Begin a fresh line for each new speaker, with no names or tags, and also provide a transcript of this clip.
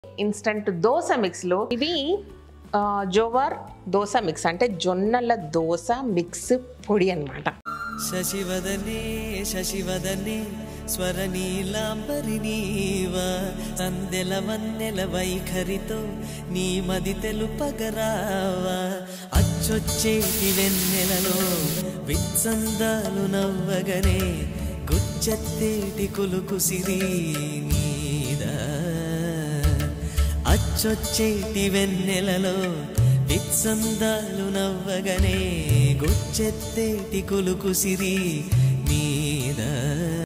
instant dosa మిక్స్లు ఇవి ఆ, jowar dosa mix అంటే జొన్నల దోశ మిక్స్ పొడి అన్నమాట
శశివదనే శశివదనే స్వరనీలాంబరి నీవ సందెల వన్నెల వైఖరితో నీ మది తెలుపగరావా అచ్చొచ్చేటి వెన్నెలలో విత్సందాలు నవ్వగనే గుచ్చెత్తేటి కులుకు సిరి నీదా అచ్చొచ్చేటి వెన్నెలలో విత్సందాలు నవ్వగనే గుచ్చెత్తేటి కులుకు సిరి